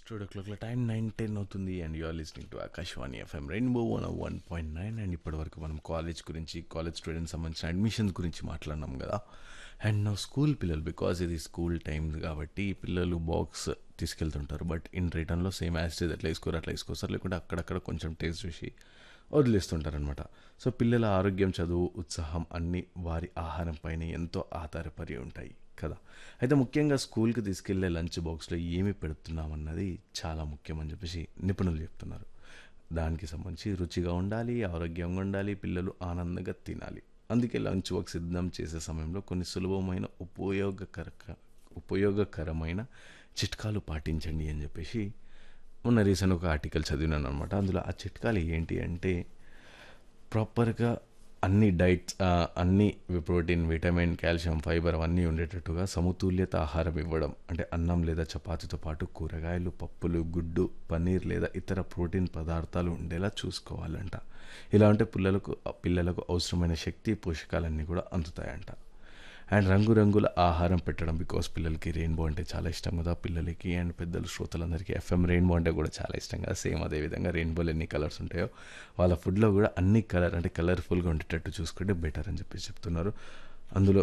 studio క్లాక్లో time nine ten అవుతుంది and you are listening to Akashvani FM Rainbow one one point nine and ఇప్పటివరకు మనం college గురించి college students సంబంధించిన admissions గురించి మాట్లాడినాం కదా అండ్ నా స్కూల్ పిల్లలు బికాజ్ ఇది స్కూల్ టైం కాబట్టి పిల్లలు బాక్స్ తీసుకెళ్తుంటారు బట్ ఇన్ రిటర్న్లో సేమ్ యాస్టేజ్ అట్లా వేసుకోరు అట్లా వేసుకోస్తారు లేకుంటే అక్కడక్కడ కొంచెం టేస్ట్ చూసి వదిలేస్తుంటారనమాట సో పిల్లల ఆరోగ్యం చదువు ఉత్సాహం అన్నీ వారి ఆహారం పైన ఎంతో ఆధారపడి ఉంటాయి కదా అయితే ముఖ్యంగా స్కూల్కి తీసుకెళ్లే లంచ్ బాక్స్లో ఏమి పెడుతున్నామన్నది చాలా ముఖ్యం అని చెప్పేసి నిపుణులు చెప్తున్నారు దానికి సంబంధించి రుచిగా ఉండాలి ఆరోగ్యంగా ఉండాలి పిల్లలు ఆనందంగా తినాలి అందుకే లంచ్ బాక్స్ సిద్ధం చేసే సమయంలో కొన్ని సులభమైన ఉపయోగకర ఉపయోగకరమైన చిట్కాలు పాటించండి అని చెప్పేసి మొన్న రీసెంట్ ఒక ఆర్టికల్ చదివినాను అనమాట అందులో ఆ చిట్కాలు ఏంటి అంటే ప్రాపర్గా అన్ని డైట్స్ అన్ని ప్రోటీన్ విటమిన్ కాల్షియం ఫైబర్ అవన్నీ ఉండేటట్టుగా సమతుల్యత ఆహారం ఇవ్వడం అంటే అన్నం లేదా చపాతీతో పాటు కూరగాయలు పప్పులు గుడ్డు పన్నీర్ లేదా ఇతర ప్రోటీన్ పదార్థాలు ఉండేలా చూసుకోవాలంట ఇలా ఉంటే పిల్లలకు పిల్లలకు అవసరమైన శక్తి పోషకాలన్నీ కూడా అందుతాయంట అండ్ రంగురంగుల ఆహారం పెట్టడం బికాస్ పిల్లలకి రెయిన్బో అంటే చాలా ఇష్టం కదా పిల్లలకి అండ్ పెద్దలు శ్రోతలందరికీ ఎఫ్ఎం రెయిన్బో అంటే కూడా చాలా ఇష్టం కదా సేమ్ అదే విధంగా రెయిన్బోలో ఎన్ని కలర్స్ ఉంటాయో వాళ్ళ ఫుడ్లో కూడా అన్ని కలర్ అంటే కలర్ఫుల్గా ఉండేటట్టు చూసుకుంటే బెటర్ అని చెప్పేసి చెప్తున్నారు అందులో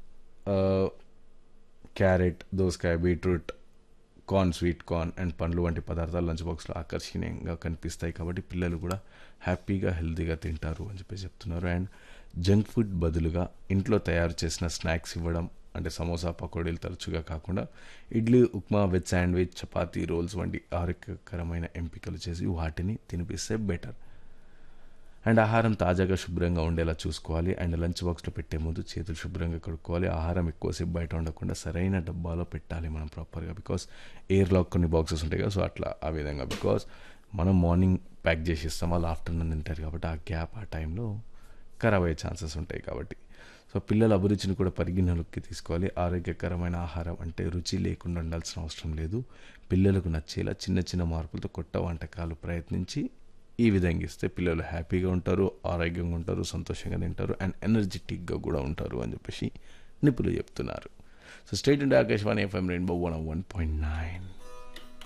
క్యారెట్ దోసకాయ beetroot corn sweet corn and పండ్లు వంటి పదార్థాలు లంచ్ బాక్స్లో ఆకర్షణీయంగా కనిపిస్తాయి కాబట్టి పిల్లలు కూడా హ్యాపీగా హెల్తీగా తింటారు అని చెప్పి చెప్తున్నారు అండ్ జంక్ ఫుడ్ బదులుగా ఇంట్లో తయారు చేసిన స్నాక్స్ ఇవ్వడం అంటే సమోసా పకోడీలు తరచుగా కాకుండా idli upma veg sandwich chapati rolls వంటి ఆరోగ్యకరమైన ఎంపికలు చేసి వాటిని తినిపిస్తే బెటర్ అండ్ ఆహారం తాజాగా శుభ్రంగా ఉండేలా చూసుకోవాలి అండ్ లంచ్ బాక్స్లో పెట్టే ముందు చేతులు శుభ్రంగా కడుక్కోవాలి ఆహారం ఎక్కువసేపు బయట ఉండకుండా సరైన డబ్బాలో పెట్టాలి మనం ప్రాపర్గా బికాస్ ఎయిర్లో కొన్ని బాక్సెస్ ఉంటాయి కదా సో అట్లా ఆ విధంగా బికాస్ మనం మార్నింగ్ ప్యాక్ చేసి ఇస్తాం వాళ్ళు ఆఫ్టర్నూన్ తింటారు కాబట్టి ఆ గ్యాప్ ఆ టైంలో ఖరాబ్ అయ్యే ఛాన్సెస్ ఉంటాయి కాబట్టి సో పిల్లల అభిరుచిని కూడా పరిగణలోకి తీసుకోవాలి ఆరోగ్యకరమైన ఆహారం అంటే రుచి లేకుండా ఉండాల్సిన అవసరం లేదు పిల్లలకు నచ్చేలా చిన్న చిన్న మార్పులతో కొత్త వంటకాలు ప్రయత్నించి ఈ విధంగా ఇస్తే పిల్లలు హ్యాపీగా ఉంటారు ఆరోగ్యంగా ఉంటారు సంతోషంగా తింటారు అండ్ ఎనర్జెటిక్గా కూడా ఉంటారు అని చెప్పేసి నిపుణులు చెప్తున్నారు so state India Akashvani FM Rainbow one one point nine